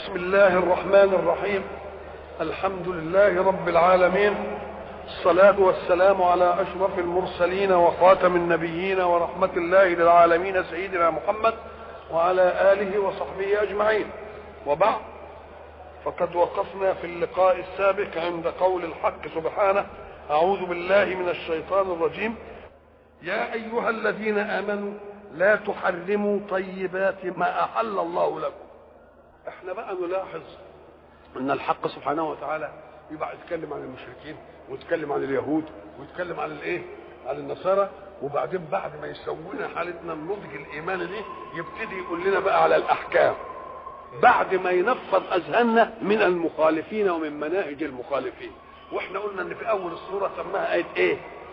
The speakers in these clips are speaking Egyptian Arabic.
بسم الله الرحمن الرحيم الحمد لله رب العالمين الصلاة والسلام على أشرف المرسلين وخاتم النبيين ورحمة الله للعالمين سيدنا محمد وعلى آله وصحبه أجمعين وبعد فقد وقفنا في اللقاء السابق عند قول الحق سبحانه أعوذ بالله من الشيطان الرجيم يا أيها الذين آمنوا لا تحرموا طيبات ما أحل الله لكم احنا بقى نلاحظ ان الحق سبحانه وتعالى يبقى يتكلم عن المشركين ويتكلم عن اليهود ويتكلم عن الايه عن النصارى وبعدين بعد ما يسوينا حالتنا النضج الايماني دي يبتدي يقول لنا بقى على الاحكام بعد ما ينفض اذهاننا من المخالفين ومن مناهج المخالفين واحنا قلنا ان في اول السوره سماها ايه ايه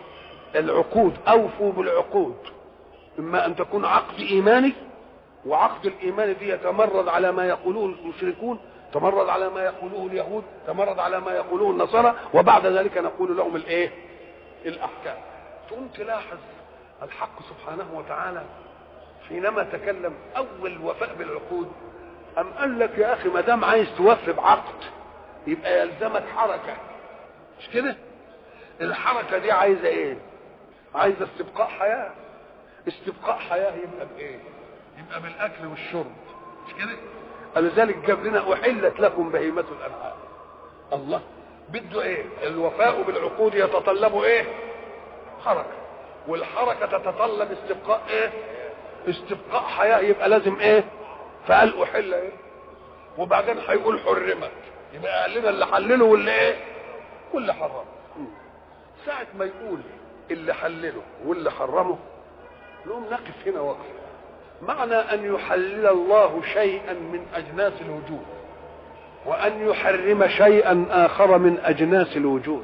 العقود اوفوا بالعقود اما ان تكون عقد ايماني وعقد الايمان دي يتمرد على ما يقوله المشركون تمرد على ما يقوله اليهود تمرد على ما يقوله النصارى وبعد ذلك نقول لهم الايه الاحكام تقوم تلاحظ الحق سبحانه وتعالى حينما تكلم اول وفاء بالعقود ام قال لك يا اخي ما دام عايز توفي بعقد يبقى يلزمك حركه مش كده الحركه دي عايزه ايه عايزه استبقاء حياه استبقاء حياه يبقى بايه يبقى بالاكل والشرب مش كده لذلك جاب لنا احلت لكم بهيمه الانعام الله بده ايه الوفاء بالعقود يتطلب ايه حركه والحركه تتطلب استبقاء ايه استبقاء حياه يبقى لازم ايه فقال احل ايه وبعدين هيقول حرمت يبقى قال لنا اللي حلله واللي ايه واللي حرمه ساعة ما يقول اللي حلله واللي حرمه نقوم نقف هنا وقف معنى أن يحلل الله شيئا من أجناس الوجود وأن يحرم شيئا آخر من أجناس الوجود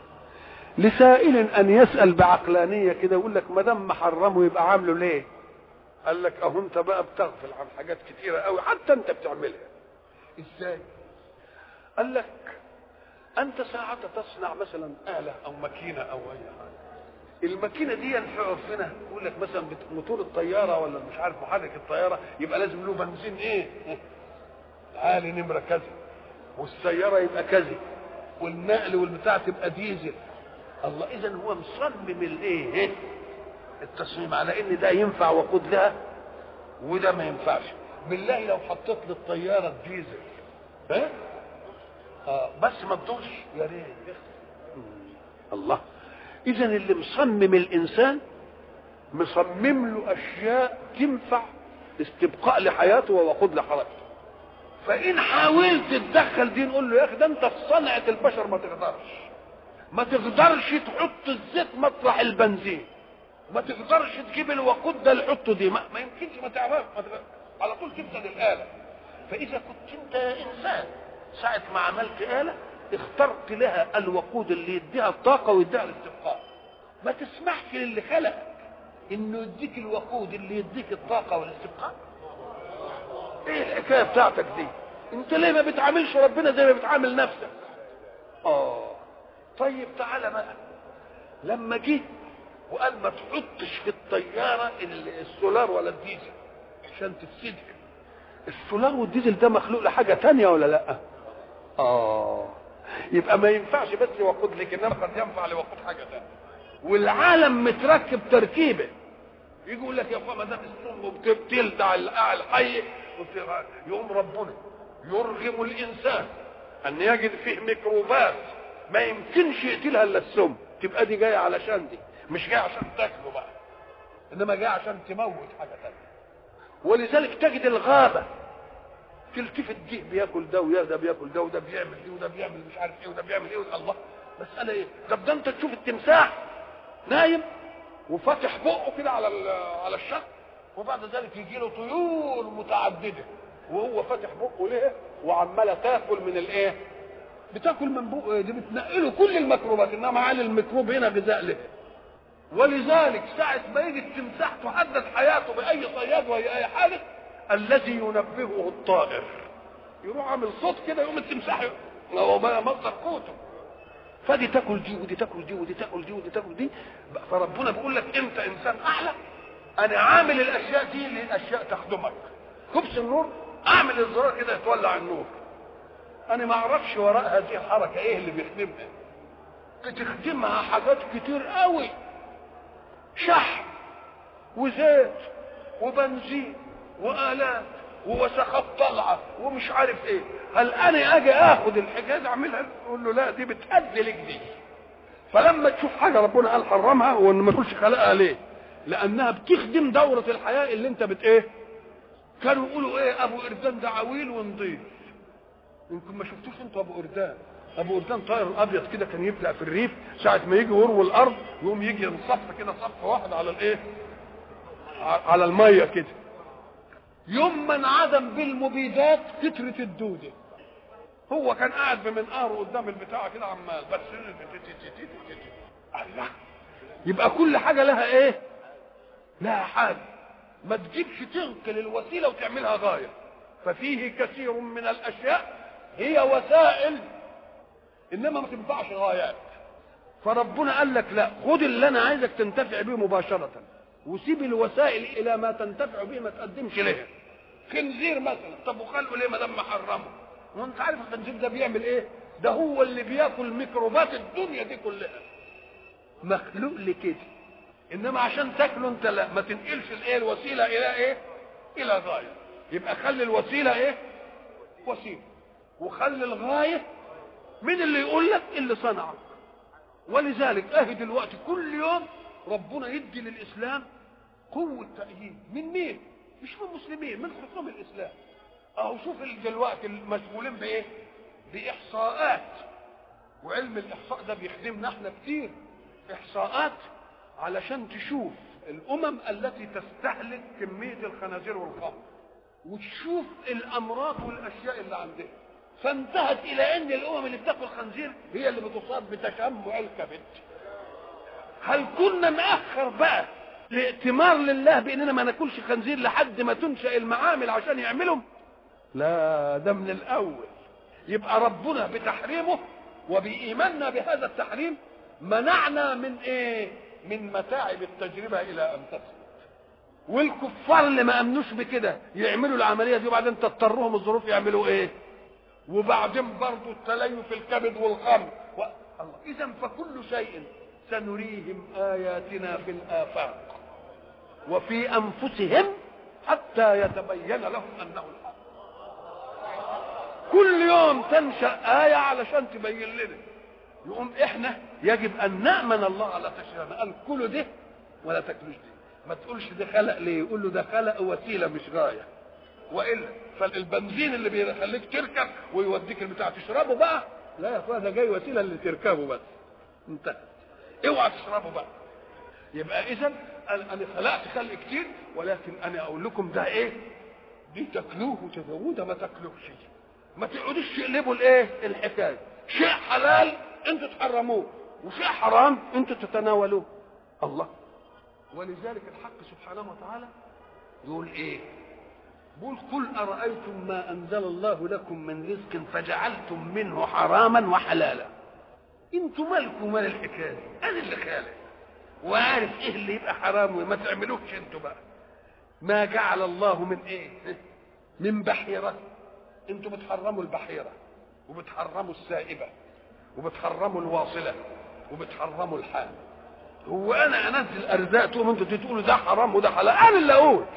لسائل أن يسأل بعقلانية كده يقول لك ما دام محرمه يبقى عامله ليه؟ قال لك أهو أنت بقى بتغفل عن حاجات كتيرة قوي حتى أنت بتعملها إزاي؟ قال لك أنت ساعة تصنع مثلا آلة أو ماكينة أو أي حاجة الماكينه دي في عرفنا يقول لك مثلا موتور الطياره ولا مش عارف محرك الطياره يبقى لازم له بنزين ايه؟ عالي نمره كذا والسياره يبقى كذا والنقل والبتاع تبقى ديزل الله اذا هو مصمم الايه؟ التصميم على ان ده ينفع وقود لها وده ما ينفعش بالله لو حطيت للطياره الديزل ها؟ آه بس ما تدوش يا ريت الله اذا اللي مصمم الانسان مصمم له اشياء تنفع استبقاء لحياته ووقود لحركته فان حاولت تتدخل دي نقول له يا اخي ده انت في صنعه البشر ما تقدرش ما تقدرش تحط الزيت مطرح البنزين ما تقدرش تجيب الوقود ده اللي يحطه دي ما, ما يمكنش ما تعرف ما تقدر. على طول تفسد الاله فاذا كنت انت يا انسان ساعه ما عملت اله اخترت لها الوقود اللي يديها الطاقه ويديها الاستبقاء ما تسمحش للي خلقك انه يديك الوقود اللي يديك الطاقه والاستبقاء ايه الحكايه بتاعتك دي انت ليه ما بتعاملش ربنا زي ما بتعامل نفسك اه طيب تعالى بقى لما جه وقال ما تحطش في الطياره السولار ولا الديزل عشان تفسدك السولار والديزل ده مخلوق لحاجه تانية ولا لا اه يبقى ما ينفعش بس وقود لك انما قد ينفع لوقود حاجه ثانيه والعالم متركب تركيبه يجي يقول لك يا اخوان ما دام السم بتلدع الحي يقوم ربنا يرغم الانسان ان يجد فيه ميكروبات ما يمكنش يقتلها الا السم تبقى دي جايه علشان دي مش جايه عشان تاكله بقى انما جايه عشان تموت حاجه ثانيه ولذلك تجد الغابه تلتفت دي بياكل ده ويا ده بياكل ده وده بيعمل دي وده بيعمل مش عارف ايه وده بيعمل ايه الله مساله ايه طب ده انت تشوف التمساح نايم وفاتح بقه كده على على الشط وبعد ذلك يجي له طيور متعدده وهو فاتح بقه ليه وعماله تاكل من الايه بتاكل من بقه دي بتنقله كل الميكروبات انما معاه الميكروب هنا غذاء له ولذلك ساعة ما يجي التمساح تحدد حياته بأي صياد وهي أي حاجة الذي ينبهه الطائر يروح عامل صوت كده يقوم التمساح هو بقى مصدر قوته فدي تاكل دي ودي تاكل دي ودي تاكل دي ودي تاكل دي فربنا بيقول لك انت انسان اعلى انا عامل الاشياء دي لاشياء تخدمك كبس النور اعمل الزرار كده يتولع النور انا ما اعرفش وراء هذه الحركه ايه اللي بيخدمها بتخدمها حاجات كتير قوي شحن وزيت وبنزين والات ووسخات طالعه ومش عارف ايه هل انا اجي اخد الحكايه دي اعملها اقول له لا دي بتأدي لك دي فلما تشوف حاجه ربنا قال حرمها وان ما تقولش خلقها ليه لانها بتخدم دوره الحياه اللي انت بت ايه كانوا يقولوا ايه ابو قردان ده عويل ونضيف يمكن ما شفتوش انتوا ابو قردان ابو قردان طائر ابيض كده كان يبدا في الريف ساعه ما يجي يروي الارض يقوم يجي ينصف كده صف واحد على الايه على الميه كده يوم ما انعدم بالمبيدات كترة الدودة هو كان قاعد بمنقاره قدام البتاع كده عمال بس الله يبقى كل حاجة لها ايه لها حاجة ما تجيبش تنقل الوسيلة وتعملها غاية ففيه كثير من الأشياء هي وسائل إنما ما تنفعش غايات فربنا قال لك لا خد اللي أنا عايزك تنتفع به مباشرة وسيب الوسائل الى ما تنتفع به ما تقدمش لها خنزير مثلا طب وخلقه ليه ما دام محرمه وانت عارف الخنزير ده بيعمل ايه ده هو اللي بياكل ميكروبات الدنيا دي كلها مخلوق لكده انما عشان تاكله انت لا ما تنقلش الايه الوسيله الى ايه الى غايه يبقى خلي الوسيله ايه وسيله وخلي الغايه مين اللي يقول لك اللي صنعك ولذلك اهي دلوقتي كل يوم ربنا يدي للاسلام قوه تأييد من مين؟ مش من المسلمين من خصوم الاسلام اهو شوف دلوقتي المشغولين بايه؟ باحصاءات وعلم الاحصاء ده بيخدمنا احنا كتير احصاءات علشان تشوف الامم التي تستهلك كميه الخنازير والخمر وتشوف الامراض والاشياء اللي عندها فانتهت الى ان الامم اللي بتاكل خنزير هي اللي بتصاب بتشمع الكبد هل كنا ناخر بقى لائتمار لله باننا ما ناكلش خنزير لحد ما تنشا المعامل عشان يعملهم لا ده من الاول يبقى ربنا بتحريمه وبايماننا بهذا التحريم منعنا من ايه من متاعب التجربه الى ان تثبت والكفار اللي ما امنوش بكده يعملوا العمليه دي وبعدين تضطرهم الظروف يعملوا ايه وبعدين برضه التليف الكبد والخمر و... الله اذا فكل شيء سنريهم اياتنا في الافاق وفي انفسهم حتى يتبين لهم انه الحق كل يوم تنشا ايه علشان تبين لنا يقوم احنا يجب ان نامن الله على تشريعنا قال كلوا ده ولا تاكلوش دي ما تقولش ده خلق ليه يقول له ده خلق وسيله مش غايه والا فالبنزين اللي بيخليك تركب ويوديك البتاع تشربه بقى لا يا اخويا ده جاي وسيله اللي تركبه بس انتهى اوعى تشربه بقى يبقى اذا انا خلقت خلق كتير ولكن انا اقول لكم ده ايه دي تاكلوه وتذووه ده ما تاكلوش ما تقعدوش تقلبوا الايه الحكايه شيء حلال انتوا تحرموه وشيء حرام انتوا تتناولوه الله ولذلك الحق سبحانه وتعالى يقول ايه بقول قل أرأيتم ما أنزل الله لكم من رزق فجعلتم منه حراما وحلالا انتوا مالكم مال الحكايه دي انا اللي خالق وعارف ايه اللي يبقى حرام وما تعملوش انتوا بقى ما جعل الله من ايه من بحيره انتوا بتحرموا البحيره وبتحرموا السائبه وبتحرموا الواصله وبتحرموا الحال هو انا انزل ارزاق تقوم انتوا تقولوا ده حرام وده حلال انا اللي اقول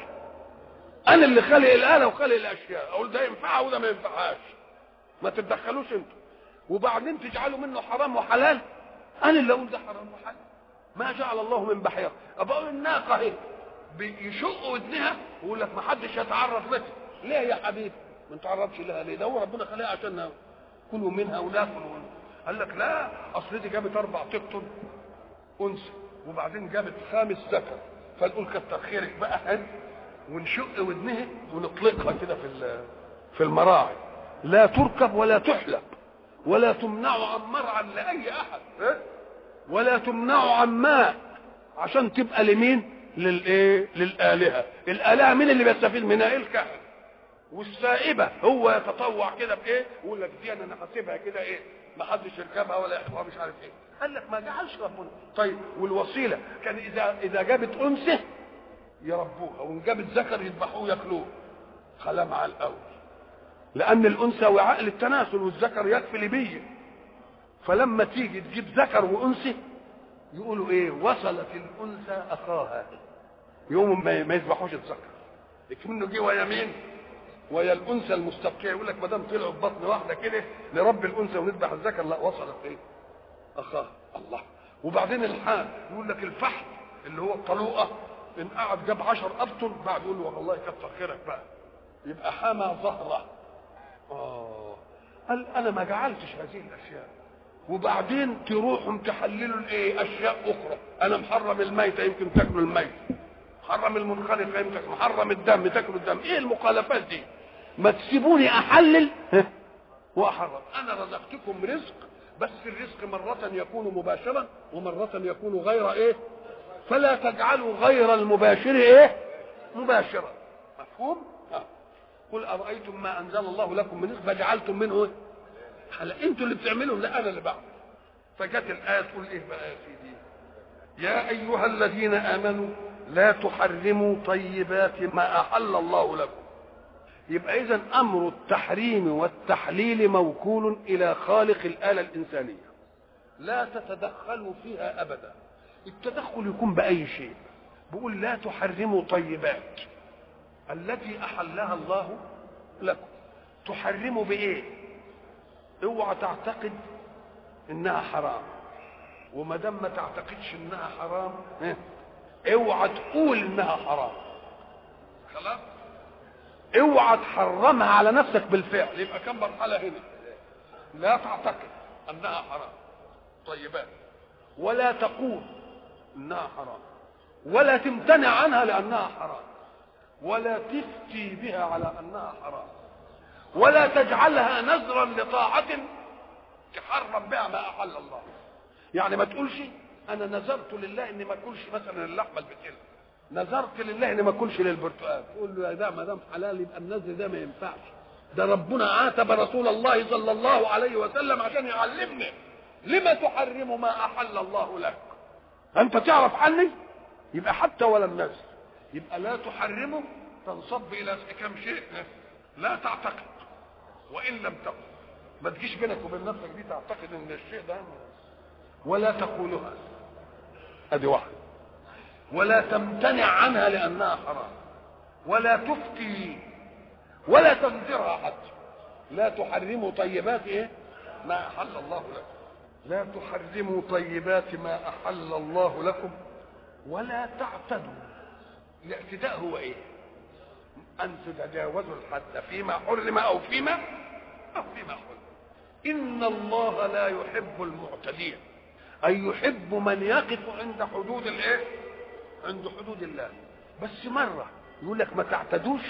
انا اللي خالق الاله وخالق الاشياء اقول ده ينفعها وده ما ينفعهاش ما تتدخلوش انتوا وبعدين تجعلوا منه حرام وحلال انا اللي اقول ده حرام وحلال ما جعل الله من بحيره ابقى الناقه اهي بيشق ودنها ويقول لك ما حدش يتعرض لها ليه يا حبيبي ما نتعرضش لها ليه ده هو ربنا خلقها عشان كلوا منها وناكل قال لك لا اصل دي جابت اربع تقطن انثى وبعدين جابت خامس ذكر فنقول كتر خيرك بقى هن ونشق ودنها ونطلقها كده في في المراعي لا تركب ولا تحلب ولا تمنع عن مرعى لاي احد ولا تمنع عن ماء عشان تبقى لمين للايه للالهه الالهه مين اللي بيستفيد منها الكهنه والسائبه هو يتطوع كده بايه يقول لك دي انا هسيبها كده ايه ما حدش يركبها ولا يحفظها مش عارف ايه قال لك ما جعلش ربنا طيب والوسيله كان اذا اذا جابت انثى يربوها وان جابت ذكر يذبحوه ياكلوه خلاه مع الاول لان الانثى وعاء للتناسل والذكر يكفي لبيه فلما تيجي تجيب ذكر وانثى يقولوا ايه وصلت الانثى اخاها يوم ما ما يذبحوش الذكر لكنه جه ويا مين ويا الانثى المستبقيه يقول لك ما دام طلعوا في بطن واحده كده نربي الانثى ونذبح الذكر لا وصلت ايه اخاها الله وبعدين الحال يقول لك الفحم اللي هو الطلوقه ان قعد جاب 10 ابطن بعد يقول له والله كتر خيرك بقى يبقى حمى ظهره اه قال انا ما جعلتش هذه الاشياء وبعدين تروحوا تحللوا الايه اشياء اخرى انا محرم الميتة يمكن تاكلوا الميت محرم المنخنقه يمكن محرم الدم تاكلوا الدم ايه المخالفات دي ما تسيبوني احلل واحرم انا رزقتكم رزق بس الرزق مرة يكون مباشرا ومرة يكون غير ايه فلا تجعلوا غير المباشر ايه مباشرا مفهوم آه. قل ارايتم ما انزل الله لكم من رزق فجعلتم منه ايه هلا انتوا اللي بتعملوا لا انا اللي بعمل فجت الايه تقول ايه بقى يا سيدي يا ايها الذين امنوا لا تحرموا طيبات ما احل الله لكم يبقى اذا امر التحريم والتحليل موكول الى خالق الاله الانسانيه لا تتدخلوا فيها ابدا التدخل يكون باي شيء بيقول لا تحرموا طيبات التي احلها الله لكم تحرموا بايه اوعى تعتقد انها حرام وما دام ما تعتقدش انها حرام اوعى تقول انها حرام خلاص اوعى تحرمها على نفسك بالفعل يبقى كم مرحله هنا لا تعتقد انها حرام طيبات ولا تقول انها حرام ولا تمتنع عنها لانها حرام ولا تفتي بها على انها حرام ولا تجعلها نذرا لطاعة تحرم بها ما أحل الله يعني ما تقولش أنا نذرت لله إني ما أكلش مثلا اللحمة البتلة نذرت لله إني ما أكلش للبرتقال تقول له يا ده ما دام حلال يبقى النذر ده ما ينفعش ده ربنا عاتب رسول الله صلى الله عليه وسلم عشان يعلمنا لما تحرم ما أحل الله لك أنت تعرف عني يبقى حتى ولا النذر يبقى لا تحرمه تنصب إلى كم شيء لا تعتقد وان لم تقل ما تجيش بينك وبين نفسك دي تعتقد ان الشيء ده ولا تقولها ادي واحد ولا تمتنع عنها لانها حرام ولا تفتي ولا تنذرها حتى لا تحرموا طيبات ايه ما احل الله لكم لا تحرموا طيبات ما احل الله لكم ولا تعتدوا الاعتداء هو ايه ان تتجاوزوا الحد فيما حرم او فيما او فيما حرم ان الله لا يحب المعتدين اي يحب من يقف عند حدود الايه عند حدود الله بس مره يقول لك ما تعتدوش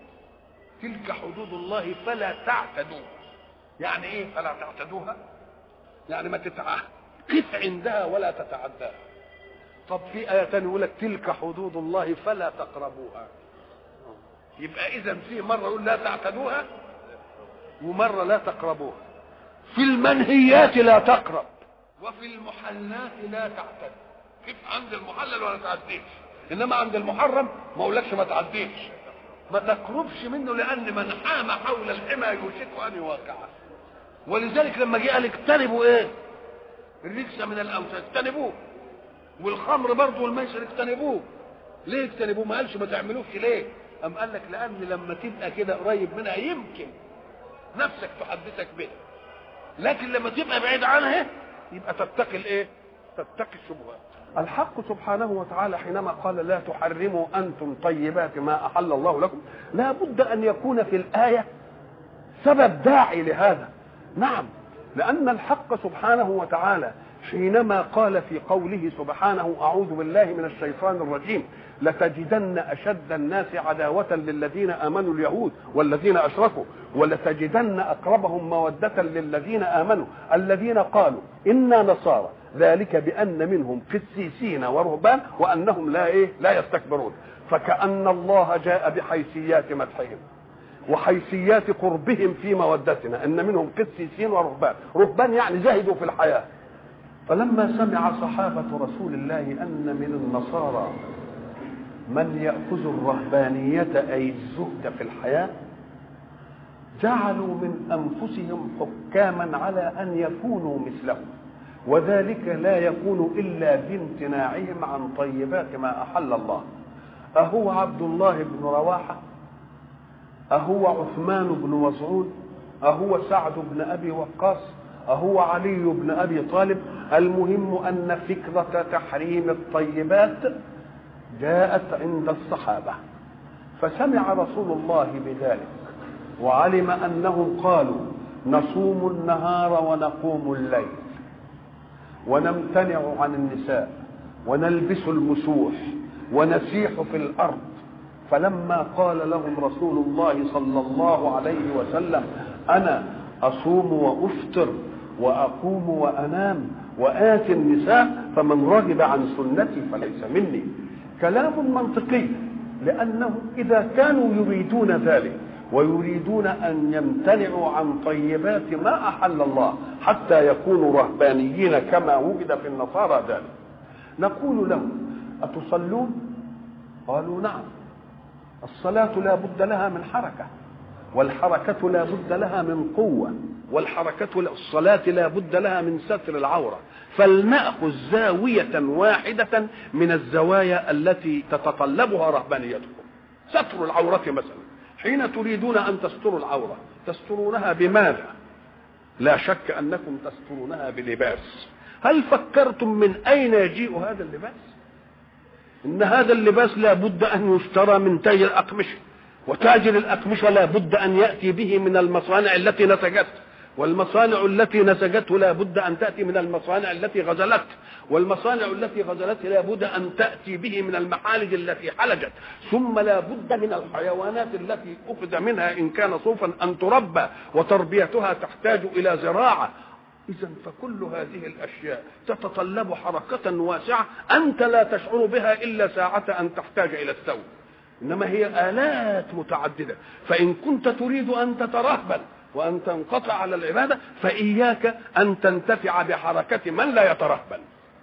تلك حدود الله فلا تعتدوا يعني ايه فلا تعتدوها يعني ما تتعه قف عندها ولا تتعداها طب في آية تانية يقول لك تلك حدود الله فلا تقربوها يبقى إذا في مرة يقول لا تعتدوها ومرة لا تقربوها في المنهيات لا تقرب وفي المحلات لا تعتد كيف عند المحلل ولا تعديش انما عند المحرم ما اقولكش ما تعديش ما تقربش منه لان من حام حول الحمى يوشك ان يواقعه ولذلك لما جه قال اجتنبوا ايه الرجس من الاوثان اجتنبوه والخمر برضه والميسر اجتنبوه ليه اجتنبوه ما قالش ما تعملوش ليه أم قال لك لأن لما تبقى كده قريب منها يمكن نفسك تحدثك بها لكن لما تبقى بعيد عنها يبقى تتقي الايه؟ تتقي الشبهات. الحق سبحانه وتعالى حينما قال لا تحرموا انتم طيبات ما احل الله لكم لا بد ان يكون في الايه سبب داعي لهذا. نعم لان الحق سبحانه وتعالى حينما قال في قوله سبحانه اعوذ بالله من الشيطان الرجيم لتجدن اشد الناس عداوه للذين امنوا اليهود والذين اشركوا ولتجدن اقربهم موده للذين امنوا الذين قالوا انا نصارى ذلك بان منهم قسيسين ورهبان وانهم لا ايه لا يستكبرون فكان الله جاء بحيثيات مدحهم وحيثيات قربهم في مودتنا ان منهم قسيسين ورهبان رهبان يعني زهدوا في الحياه فلما سمع صحابة رسول الله أن من النصارى من يأخذ الرهبانية أي الزهد في الحياة جعلوا من انفسهم حكاما على ان يكونوا مثلهم وذلك لا يكون الا بامتناعهم عن طيبات ما احل الله اهو عبد الله بن رواحه اهو عثمان بن مزعون اهو سعد بن ابي وقاص اهو علي بن ابي طالب المهم ان فكره تحريم الطيبات جاءت عند الصحابه فسمع رسول الله بذلك وعلم انهم قالوا نصوم النهار ونقوم الليل ونمتنع عن النساء ونلبس المسوح ونسيح في الارض فلما قال لهم رسول الله صلى الله عليه وسلم انا اصوم وافطر واقوم وانام واتي النساء فمن رغب عن سنتي فليس مني كلام منطقي لانهم اذا كانوا يريدون ذلك ويريدون ان يمتنعوا عن طيبات ما احل الله حتى يكونوا رهبانيين كما وجد في النصارى ذلك نقول لهم اتصلون قالوا نعم الصلاه لا بد لها من حركه والحركه لا بد لها من قوه والحركة الصلاة لا بد لها من ستر العورة فلنأخذ زاوية واحدة من الزوايا التي تتطلبها رهبانيتكم ستر العورة مثلا حين تريدون أن تستروا العورة تسترونها بماذا لا شك أنكم تسترونها بلباس هل فكرتم من أين يجيء هذا اللباس إن هذا اللباس لا بد أن يشترى من تاجر الأقمشة وتاجر الأقمشة لا بد أن يأتي به من المصانع التي نتجت والمصانع التي نسجته لا بد أن تأتي من المصانع التي غزلت والمصانع التي غزلت لا بد أن تأتي به من المحالج التي حلجت ثم لا بد من الحيوانات التي أخذ منها إن كان صوفا أن تربى وتربيتها تحتاج إلى زراعة إذا فكل هذه الأشياء تتطلب حركة واسعة أنت لا تشعر بها إلا ساعة أن تحتاج إلى الثوب إنما هي آلات متعددة فإن كنت تريد أن تترهبن وأن تنقطع على العبادة فإياك أن تنتفع بحركة من لا يترهبن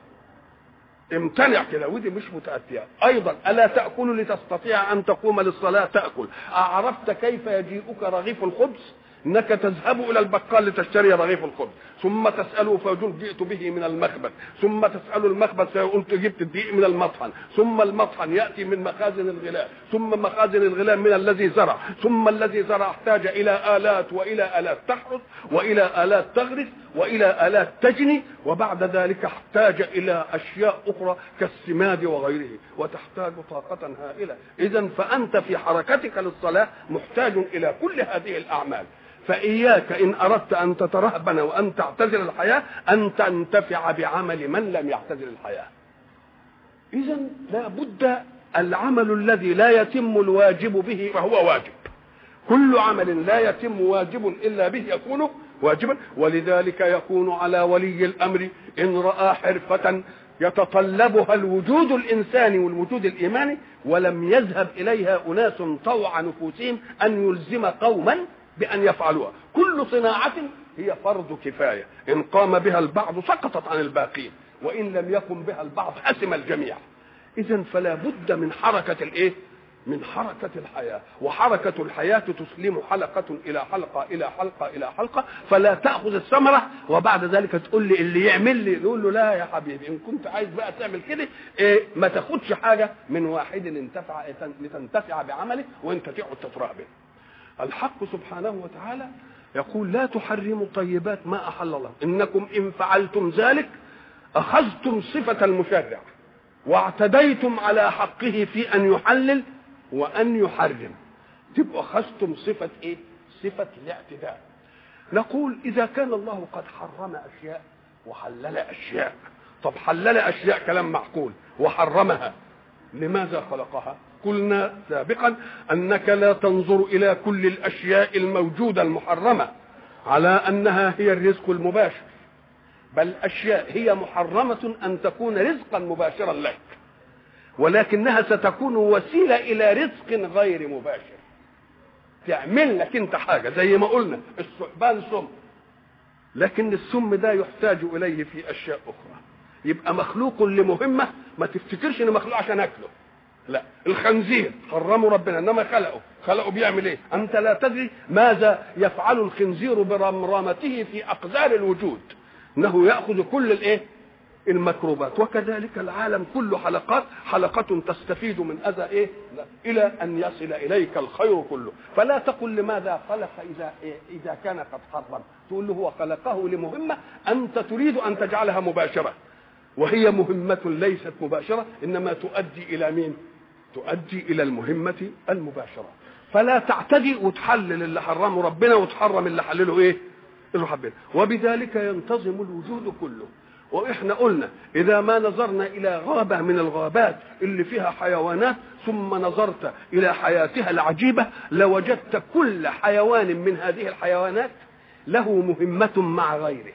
امتنع كده ودي مش متأتية أيضا ألا تأكل لتستطيع أن تقوم للصلاة تأكل أعرفت كيف يجيئك رغيف الخبز انك تذهب الى البقال لتشتري رغيف الخبز ثم تساله فيقول جئت به من المخبز ثم تسال المخبز فيقول جبت الدقيق من المطحن ثم المطحن ياتي من مخازن الغلاء ثم مخازن الغلاء من الذي زرع ثم الذي زرع احتاج الى الات والى الات تحرث والى الات تغرس والى الات تجني وبعد ذلك احتاج الى اشياء اخرى كالسماد وغيره وتحتاج طاقه هائله اذا فانت في حركتك للصلاه محتاج الى كل هذه الاعمال فإياك إن أردت أن تترهبن وأن تعتزل الحياة أن تنتفع بعمل من لم يعتزل الحياة إذا لا بد العمل الذي لا يتم الواجب به فهو واجب كل عمل لا يتم واجب إلا به يكون واجبا ولذلك يكون على ولي الأمر إن رأى حرفة يتطلبها الوجود الإنساني والوجود الإيماني ولم يذهب إليها أناس طوع نفوسهم أن يلزم قوما بأن يفعلوها كل صناعة هي فرض كفاية إن قام بها البعض سقطت عن الباقين وإن لم يقم بها البعض حسم الجميع إذا فلا بد من حركة الإيه؟ من حركة الحياة وحركة الحياة تسلم حلقة إلى حلقة إلى حلقة إلى حلقة فلا تأخذ الثمرة وبعد ذلك تقول لي اللي يعمل لي نقول له لا يا حبيبي إن كنت عايز بقى تعمل كده إيه ما تاخدش حاجة من واحد انتفع لتنتفع بعمله وانت تقعد تترهبن الحق سبحانه وتعالى يقول لا تحرموا طيبات ما أحل الله إنكم إن فعلتم ذلك أخذتم صفة المشرع واعتديتم على حقه في أن يحلل وأن يحرم تبقوا أخذتم صفة إيه؟ صفة الاعتداء نقول إذا كان الله قد حرم أشياء وحلل أشياء طب حلل أشياء كلام معقول وحرمها لماذا خلقها قلنا سابقا انك لا تنظر الى كل الاشياء الموجوده المحرمه على انها هي الرزق المباشر بل اشياء هي محرمه ان تكون رزقا مباشرا لك ولكنها ستكون وسيله الى رزق غير مباشر تعمل لك انت حاجه زي ما قلنا الثعبان سم لكن السم ده يحتاج اليه في اشياء اخرى يبقى مخلوق لمهمه ما تفتكرش انه مخلوق عشان اكله لا الخنزير حرمه ربنا انما خلقه خلقه بيعمل ايه انت لا تدري ماذا يفعل الخنزير برمرمته في اقدار الوجود انه ياخذ كل الايه الميكروبات وكذلك العالم كله حلقات حلقة تستفيد من أذى إيه إلى أن يصل إليك الخير كله فلا تقل لماذا خلق إذا إيه إذا كان قد حرم تقول له هو خلقه لمهمة أنت تريد أن تجعلها مباشرة وهي مهمة ليست مباشرة إنما تؤدي إلى مين تؤدي إلى المهمة المباشرة فلا تعتدي وتحلل اللي حرمه ربنا وتحرم اللي حلله إيه اللي حبنا وبذلك ينتظم الوجود كله واحنا قلنا اذا ما نظرنا الى غابه من الغابات اللي فيها حيوانات ثم نظرت الى حياتها العجيبه لوجدت كل حيوان من هذه الحيوانات له مهمه مع غيره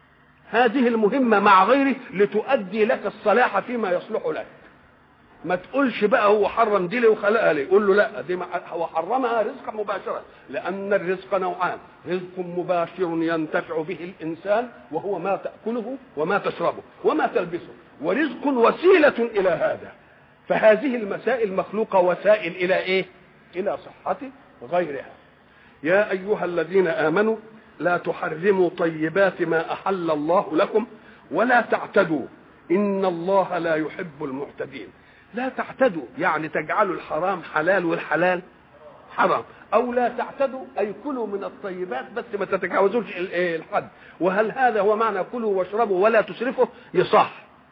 هذه المهمه مع غيره لتؤدي لك الصلاح فيما يصلح لك ما تقولش بقى هو حرم دي ليه وخلقها ليه قول له لا دي هو حرمها رزقا مباشرة لأن الرزق نوعان رزق مباشر ينتفع به الإنسان وهو ما تأكله وما تشربه وما تلبسه ورزق وسيلة إلى هذا فهذه المسائل مخلوقة وسائل إلى إيه إلى صحة غيرها يا أيها الذين آمنوا لا تحرموا طيبات ما أحل الله لكم ولا تعتدوا إن الله لا يحب المعتدين لا تعتدوا يعني تجعلوا الحرام حلال والحلال حرام او لا تعتدوا اي كلوا من الطيبات بس ما تتجاوزوش الحد وهل هذا هو معنى كلوا واشربوا ولا تسرفوا يصح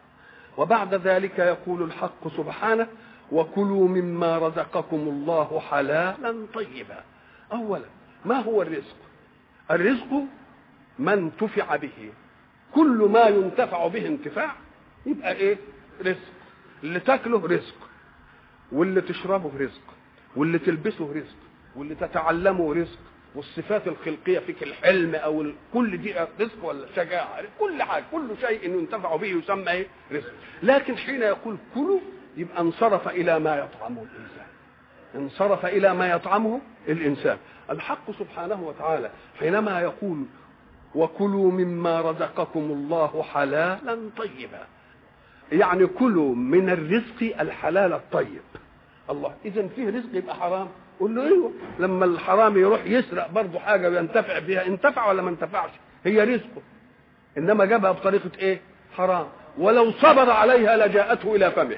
وبعد ذلك يقول الحق سبحانه وكلوا مما رزقكم الله حلالا طيبا اولا ما هو الرزق الرزق ما انتفع به كل ما ينتفع به انتفاع يبقى ايه رزق اللي تاكله رزق واللي تشربه رزق واللي تلبسه رزق واللي تتعلمه رزق والصفات الخلقيه فيك الحلم او ال... كل دي رزق ولا شجاعه كل حاجه كل شيء ينتفع به يسمى ايه رزق لكن حين يقول كلوا يبقى انصرف الى ما يطعمه الانسان انصرف الى ما يطعمه الانسان الحق سبحانه وتعالى حينما يقول وكلوا مما رزقكم الله حلالا طيبا يعني كلوا من الرزق الحلال الطيب الله اذا فيه رزق يبقى حرام قول له ايوه لما الحرام يروح يسرق برضه حاجه ينتفع بها انتفع ولا ما انتفعش هي رزقه انما جابها بطريقه ايه حرام ولو صبر عليها لجاءته الى فمه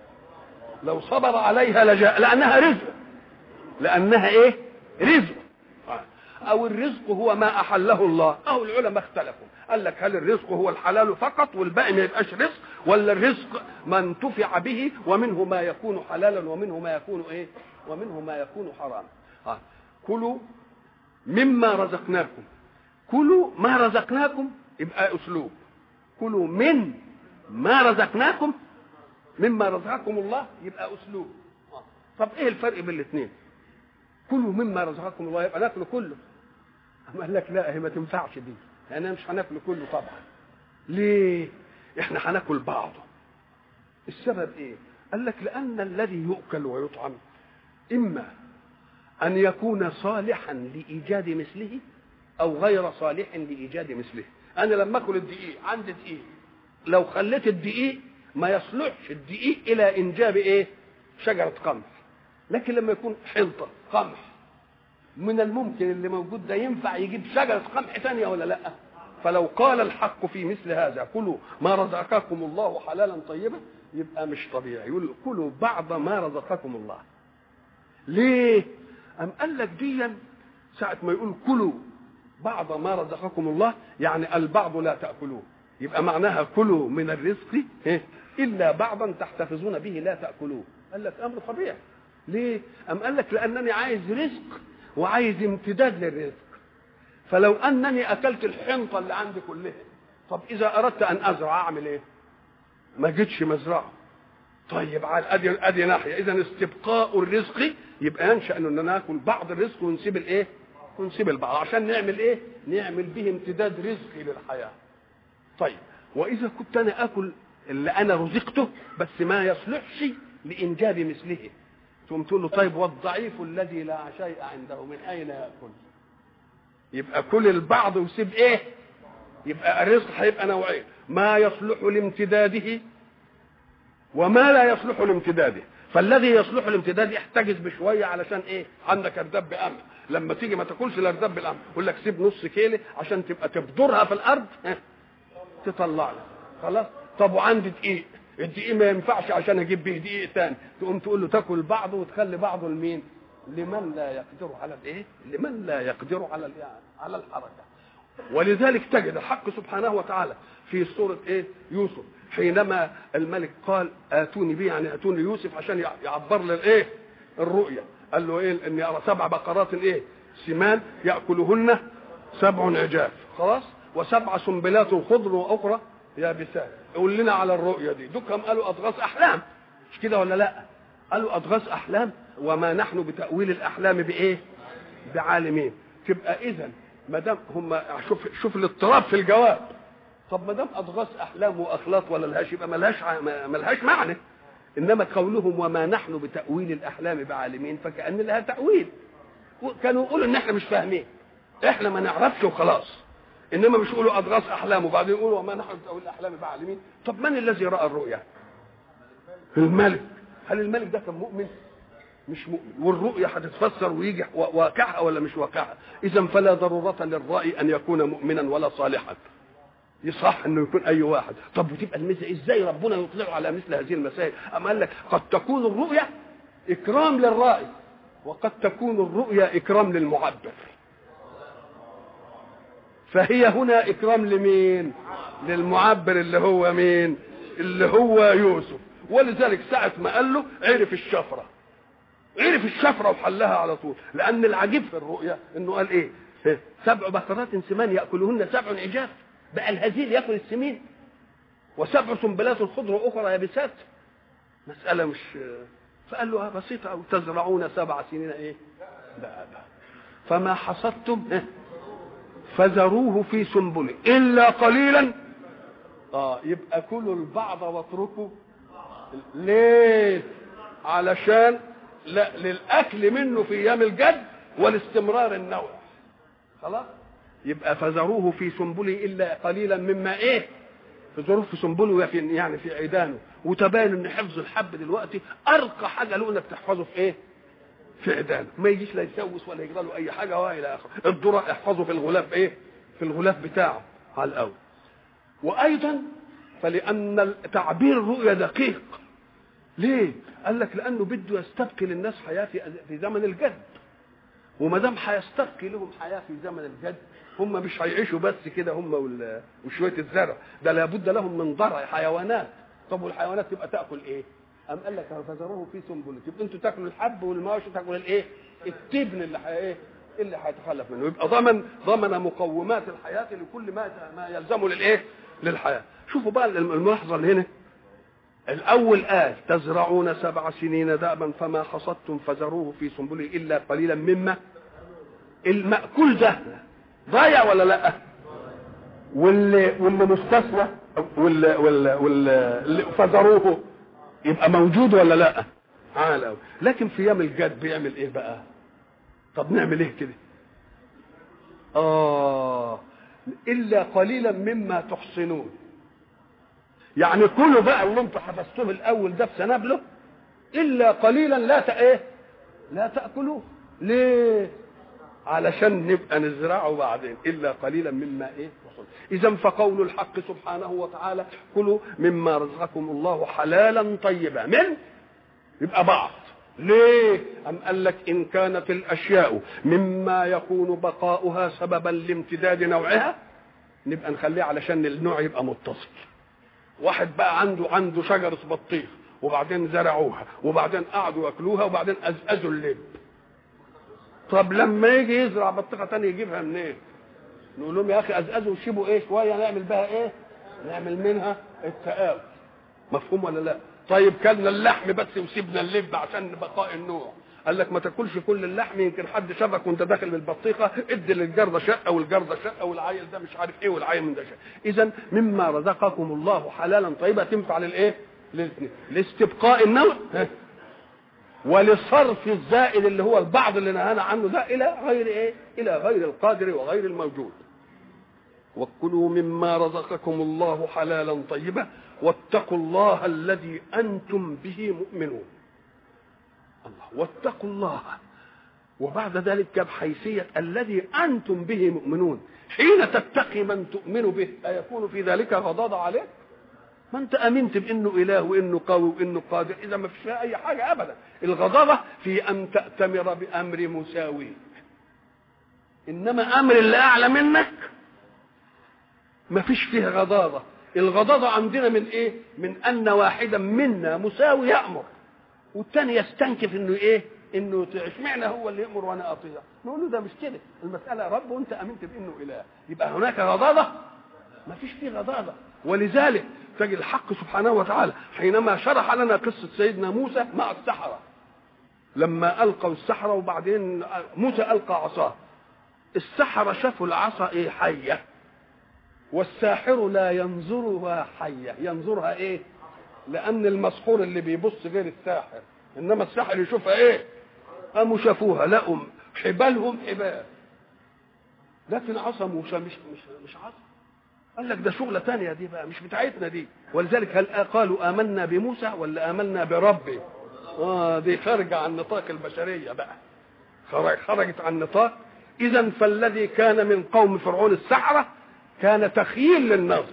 لو صبر عليها لجاء لانها رزق لانها ايه رزق او الرزق هو ما احله الله او العلماء اختلفوا قال لك هل الرزق هو الحلال فقط والباقي ما يبقاش رزق ولا الرزق ما انتفع به ومنه ما يكون حلالا ومنه ما يكون ايه ومنه ما يكون حراما آه. كلوا مما رزقناكم كلوا ما رزقناكم يبقى اسلوب كلوا من ما رزقناكم مما رزقكم الله يبقى اسلوب آه. طب ايه الفرق بين الاثنين كلوا مما رزقكم الله يبقى ناكله كله أما قال لك لا هي ما تنفعش دي لأننا مش هناكل كله طبعا ليه احنا هناكل بعضه السبب ايه قال لك لأن الذي يؤكل ويطعم إما أن يكون صالحا لإيجاد مثله أو غير صالح لإيجاد مثله أنا لما أكل الدقيق عندي دقيق لو خليت الدقيق ما يصلحش الدقيق إلى إنجاب إيه شجرة قمح لكن لما يكون حنطة قمح من الممكن اللي موجود ده ينفع يجيب شجرة قمح ثانية ولا لا فلو قال الحق في مثل هذا كلوا ما رزقكم الله حلالا طيبا يبقى مش طبيعي يقول كلوا بعض ما رزقكم الله ليه أم قال لك ديا ساعة ما يقول كلوا بعض ما رزقكم الله يعني البعض لا تأكلوه يبقى معناها كلوا من الرزق إلا بعضا تحتفظون به لا تأكلوه قال لك أمر طبيعي ليه أم قال لك لأنني عايز رزق وعايز امتداد للرزق فلو انني اكلت الحنطه اللي عندي كلها طب اذا اردت ان ازرع اعمل ايه ما جيتش مزرعه طيب على ادي ادي ناحيه اذا استبقاء الرزق يبقى ينشا اننا ناكل بعض الرزق ونسيب الايه ونسيب البعض عشان نعمل ايه نعمل به امتداد رزقي للحياه طيب واذا كنت انا اكل اللي انا رزقته بس ما يصلحش لانجاب مثله ثم تقول له طيب والضعيف الذي لا شيء عنده من اين ياكل يبقى كل البعض وسيب ايه يبقى الرزق هيبقى نوعين ما يصلح لامتداده وما لا يصلح لامتداده فالذي يصلح الامتداد يحتجز بشويه علشان ايه عندك ارداب بامن لما تيجي ما تاكلش الارداب بالامن يقول لك سيب نص كيلو عشان تبقى تبدرها في الارض اه تطلع لك خلاص طب وعندي دقيق الدقيق ما ينفعش عشان اجيب به دقيق تاني تقوم تقول له تاكل بعضه وتخلي بعضه لمين لمن لا يقدر على الايه لمن لا يقدر على على الحركه ولذلك تجد الحق سبحانه وتعالى في سورة إيه يوسف حينما الملك قال آتوني به يعني آتوني يوسف عشان يعبر لي الإيه الرؤيا قال له إيه إني أرى سبع بقرات إيه سمان يأكلهن سبع عجاف خلاص وسبع سنبلات خضر وأخرى يابسات قول لنا على الرؤيا دي دكهم قالوا أضغاث أحلام مش كده ولا لا قالوا أضغاث أحلام وما نحن بتأويل الأحلام بإيه بعالمين تبقى إذا ما دام هم شوف شوف الاضطراب في الجواب طب ما دام اضغاث احلام واخلاط ولا لهاش يبقى ملهاش ملهاش معنى انما قولهم وما نحن بتاويل الاحلام بعالمين فكان لها تاويل كانوا يقولوا ان احنا مش فاهمين احنا ما نعرفش وخلاص انما مش يقولوا اضغاث احلام وبعدين يقولوا وما نحن بتاويل الاحلام بعالمين طب من الذي راى الرؤيا الملك هل الملك ده كان مؤمن مش مؤمن والرؤيا هتتفسر ويجي واقعها ولا مش واقعها اذا فلا ضروره للرأي ان يكون مؤمنا ولا صالحا يصح انه يكون اي واحد طب وتبقى المثل ازاي ربنا يطلع على مثل هذه المسائل اما قال لك قد تكون الرؤيا اكرام للرأي وقد تكون الرؤيا اكرام للمعبر فهي هنا اكرام لمين للمعبر اللي هو مين اللي هو يوسف ولذلك ساعة ما قال له عرف الشفره عرف الشفرة وحلها على طول لأن العجيب في الرؤيا إنه قال إيه سبع بقرات سمان يأكلهن سبع عجاف بقى الهزيل يأكل السمين وسبع سنبلات خضر أخرى يابسات مسألة مش فقال له بسيطة أو تزرعون سبع سنين إيه دابا فما حصدتم فذروه في سنبله إلا قليلا اه يبقى كلوا البعض واتركوا ليه علشان لا للاكل منه في ايام الجد والاستمرار النوع خلاص يبقى فذروه في سنبله الا قليلا مما ايه في ظروف في سنبله في يعني في عيدانه وتبين ان حفظ الحب دلوقتي ارقى حاجه له انك تحفظه في ايه؟ في عيدانه ما يجيش لا يسوس ولا يجرى له اي حاجه والى اخره الذره احفظه في الغلاف ايه؟ في الغلاف بتاعه على الاول وايضا فلان تعبير الرؤيا دقيق ليه؟ قال لك لانه بده يستبقي للناس حياه في في زمن الجد وما دام هيستبقي لهم حياه في زمن الجد هم مش هيعيشوا بس كده هم وشويه الزرع ده لابد لهم من ضرع حيوانات طب والحيوانات تبقى تاكل ايه؟ قام قال لك فذروه في سنبله تبقى انتوا تاكلوا الحب والمواشي تاكلوا الايه؟ التبن اللي حي ايه؟ اللي هيتخلف منه يبقى ضمن ضمن مقومات الحياه لكل ما ما يلزمه للايه؟ للحياه شوفوا بقى الملاحظه اللي هنا الأول قال تزرعون سبع سنين دأبا فما حصدتم فذروه في سنبله إلا قليلا مما المأكول ده ضايع ولا لا واللي واللي مستثنى واللي واللي واللي فذروه يبقى موجود ولا لا عال لكن في يوم الجد بيعمل ايه بقى طب نعمل ايه كده اه الا قليلا مما تحصنون يعني كله بقى اللي انتم حفظتوه الاول ده في سنابله الا قليلا لا تا ايه لا تاكلوه ليه علشان نبقى نزرعه بعدين الا قليلا مما ايه اذا فقول الحق سبحانه وتعالى كلوا مما رزقكم الله حلالا طيبا من يبقى بعض ليه أم قال لك إن كانت الأشياء مما يكون بقاؤها سببا لامتداد نوعها نبقى نخليها علشان النوع يبقى متصل واحد بقى عنده عنده شجرة بطيخ وبعدين زرعوها وبعدين قعدوا ياكلوها وبعدين أزأزوا اللب طب لما يجي يزرع بطيخة تانية يجيبها منين؟ إيه؟ نقول لهم يا أخي أزأزوا وسيبوا إيه شوية نعمل بها إيه؟ نعمل منها التقاوي مفهوم ولا لا؟ طيب كلنا اللحم بس وسيبنا اللب عشان بقاء النوع قال لك ما تاكلش كل اللحم يمكن حد شافك وانت داخل بالبطيخه ادي للجرده شقه والجرده شقه والعيل ده مش عارف ايه والعيل من ده شقه اذا مما رزقكم الله حلالا طيبا تنفع للايه؟ للاثنين لاستبقاء النوع ولصرف الزائد اللي هو البعض اللي نهانا عنه ده الى غير ايه؟ الى غير القادر وغير الموجود. وكلوا مما رزقكم الله حلالا طيبا واتقوا الله الذي انتم به مؤمنون. الله واتقوا الله وبعد ذلك جاب حيثية الذي أنتم به مؤمنون حين تتقي من تؤمن به أيكون في ذلك غضاضة عليك ما انت امنت بانه اله وانه قوي وانه قادر اذا ما فيش فيها اي حاجه ابدا الغضاضه في ان تاتمر بامر مساوي انما امر اللي اعلى منك ما فيش فيه غضاضه الغضاضه عندنا من ايه من ان واحدا منا مساوي يامر والثاني يستنكف انه ايه انه اشمعنى هو اللي يامر وانا اطيع نقول له ده مش كده المساله رب وانت امنت بانه اله يبقى هناك غضاضه ما فيش فيه غضاضه ولذلك تجد الحق سبحانه وتعالى حينما شرح لنا قصه سيدنا موسى مع السحره لما القوا السحره وبعدين موسى القى عصاه السحره شافوا العصا ايه حيه والساحر لا ينظرها حيه ينظرها ايه لان المسحور اللي بيبص غير الساحر انما الساحر يشوفها ايه قاموا شافوها لقوا حبالهم حبال لكن عصا موسى مش مش مش عصا قال لك ده شغلة تانية دي بقى مش بتاعتنا دي ولذلك هل قالوا آمنا بموسى ولا آمنا بربي آه دي خارجة عن نطاق البشرية بقى خرج خرجت عن نطاق إذا فالذي كان من قوم فرعون السحرة كان تخيل للنظر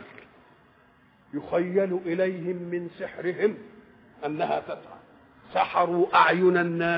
يخيل إليهم من سحرهم أنها تسعى سحروا أعين الناس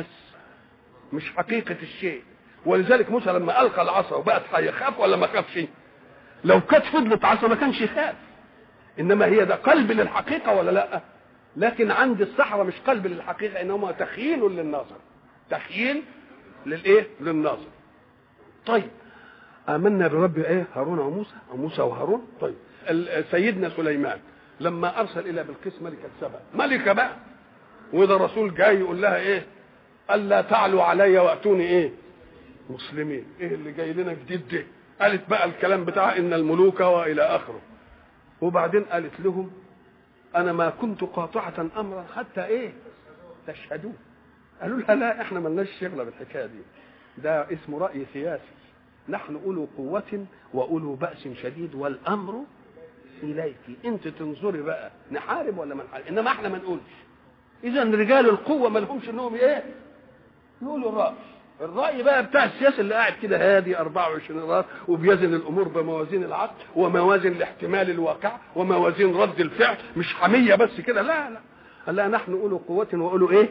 مش حقيقة الشيء ولذلك موسى لما ألقى العصا وبقت حية خاف ولا ما خافش لو كانت فضلت عصا ما كانش يخاف انما هي ده قلب للحقيقه ولا لا لكن عند الصحراء مش قلب للحقيقه انما تخيل للناظر تخيل للايه للناظر طيب امنا برب ايه هارون وموسى او موسى وهارون طيب سيدنا سليمان لما ارسل الى بلقيس ملكه سبا ملكه بقى وده رسول جاي يقول لها ايه الا تعلوا علي واتوني ايه مسلمين ايه اللي جاي لنا جديد ده قالت بقى الكلام بتاع ان الملوك والى اخره وبعدين قالت لهم انا ما كنت قاطعه امرا حتى ايه تشهدون قالوا لها لا احنا ملناش شغله بالحكايه دي ده اسمه راي سياسي نحن اولو قوه واولو باس شديد والامر اليك انت تنظري بقى نحارب ولا ما نحارب انما احنا ما نقولش اذا رجال القوه ما لهمش انهم ايه يقولوا الراي الرأي بقى بتاع السياسي اللي قاعد كده هادي 24 راس وبيزن الأمور بموازين العقل وموازين الاحتمال الواقع وموازين رد الفعل مش حمية بس كده لا لا لا نحن أولو قوة وأولو إيه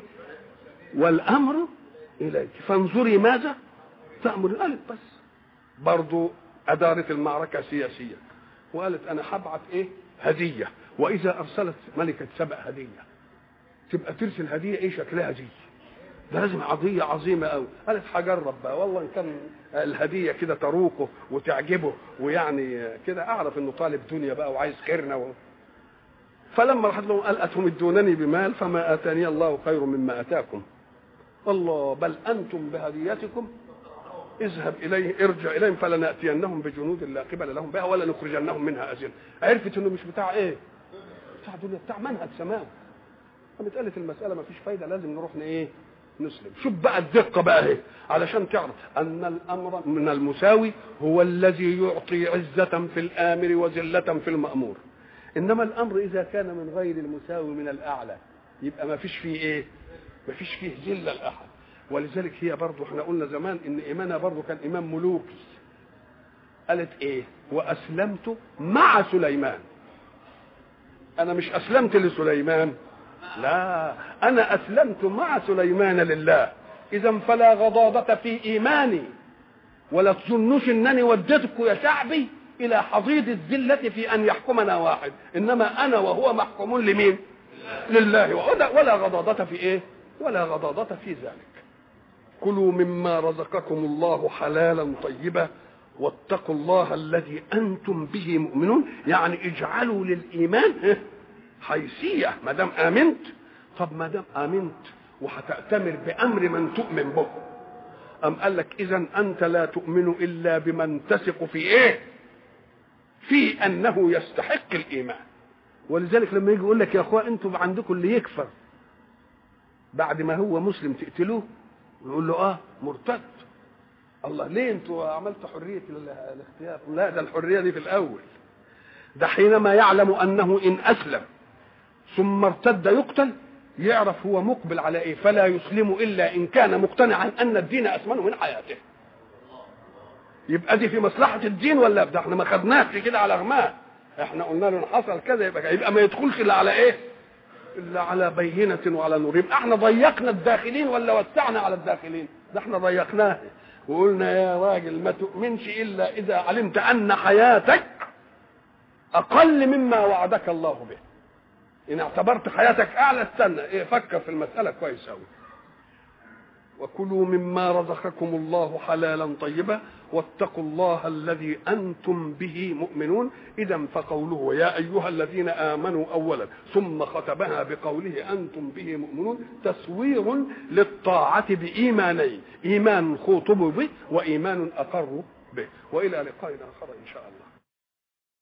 والأمر إليك فانظري ماذا تأمر قالت بس برضو أدارت المعركة سياسية وقالت أنا هبعت إيه هدية وإذا أرسلت ملكة سبأ هدية تبقى ترسل هدية إيه شكلها دي ده لازم قضيه عظيمه قوي قالت هجرب بقى والله ان كان الهديه كده تروقه وتعجبه ويعني كده اعرف انه طالب دنيا بقى وعايز خيرنا و... فلما راحت لهم قال اتمدونني بمال فما اتاني الله خير مما اتاكم الله بل انتم بهديتكم اذهب اليه ارجع اليهم فلناتينهم بجنود لا قبل لهم بها ولا نخرجنهم منها اذل عرفت انه مش بتاع ايه بتاع دنيا بتاع منهج سماوي قامت قالت المساله ما فيش فايده لازم نروح ايه نسلم شوف بقى الدقة بقى اهي علشان تعرف أن الأمر من المساوي هو الذي يعطي عزة في الآمر وذلة في المأمور إنما الأمر إذا كان من غير المساوي من الأعلى يبقى ما فيش فيه إيه ما فيش فيه ذلة لأحد ولذلك هي برضه احنا قلنا زمان ان ايمانها برضه كان ايمان ملوكي قالت ايه واسلمت مع سليمان انا مش اسلمت لسليمان لا انا اسلمت مع سليمان لله اذا فلا غضاضة في ايماني ولا تظنوش انني وديتكم يا شعبي الى حضيض الذلة في ان يحكمنا واحد انما انا وهو محكومون لمين لله ولا غضاضة في ايه ولا غضاضة في ذلك كلوا مما رزقكم الله حلالا طيبا واتقوا الله الذي انتم به مؤمنون يعني اجعلوا للايمان حيثيه ما دام امنت طب ما دام امنت وهتأتمر بامر من تؤمن به أم قال لك إذا أنت لا تؤمن إلا بمن تثق في إيه؟ في أنه يستحق الإيمان ولذلك لما يجي يقول لك يا أخوان أنتم عندكم اللي يكفر بعد ما هو مسلم تقتلوه يقول له آه مرتد الله ليه أنتوا عملتوا حرية الاختيار؟ لا ده الحرية دي في الأول ده حينما يعلم أنه إن أسلم ثم ارتد يقتل يعرف هو مقبل على ايه فلا يسلم الا ان كان مقتنعا ان الدين اثمن من حياته يبقى دي في مصلحه الدين ولا ده احنا ما خدناش كده على غماه احنا قلنا له ان حصل كذا يبقى يبقى ما يدخلش الا على ايه الا على بينه وعلى نور يبقى احنا ضيقنا الداخلين ولا وسعنا على الداخلين ده احنا ضيقناه وقلنا يا راجل ما تؤمنش الا اذا علمت ان حياتك اقل مما وعدك الله به ان اعتبرت حياتك اعلى استنى إيه فكر في المساله كويس قوي وكلوا مما رزقكم الله حلالا طيبا واتقوا الله الذي انتم به مؤمنون اذا فقوله يا ايها الذين امنوا اولا ثم ختمها بقوله انتم به مؤمنون تسوير للطاعه بايمانين ايمان خوطبوا به وايمان اقروا به والى لقاء اخر ان شاء الله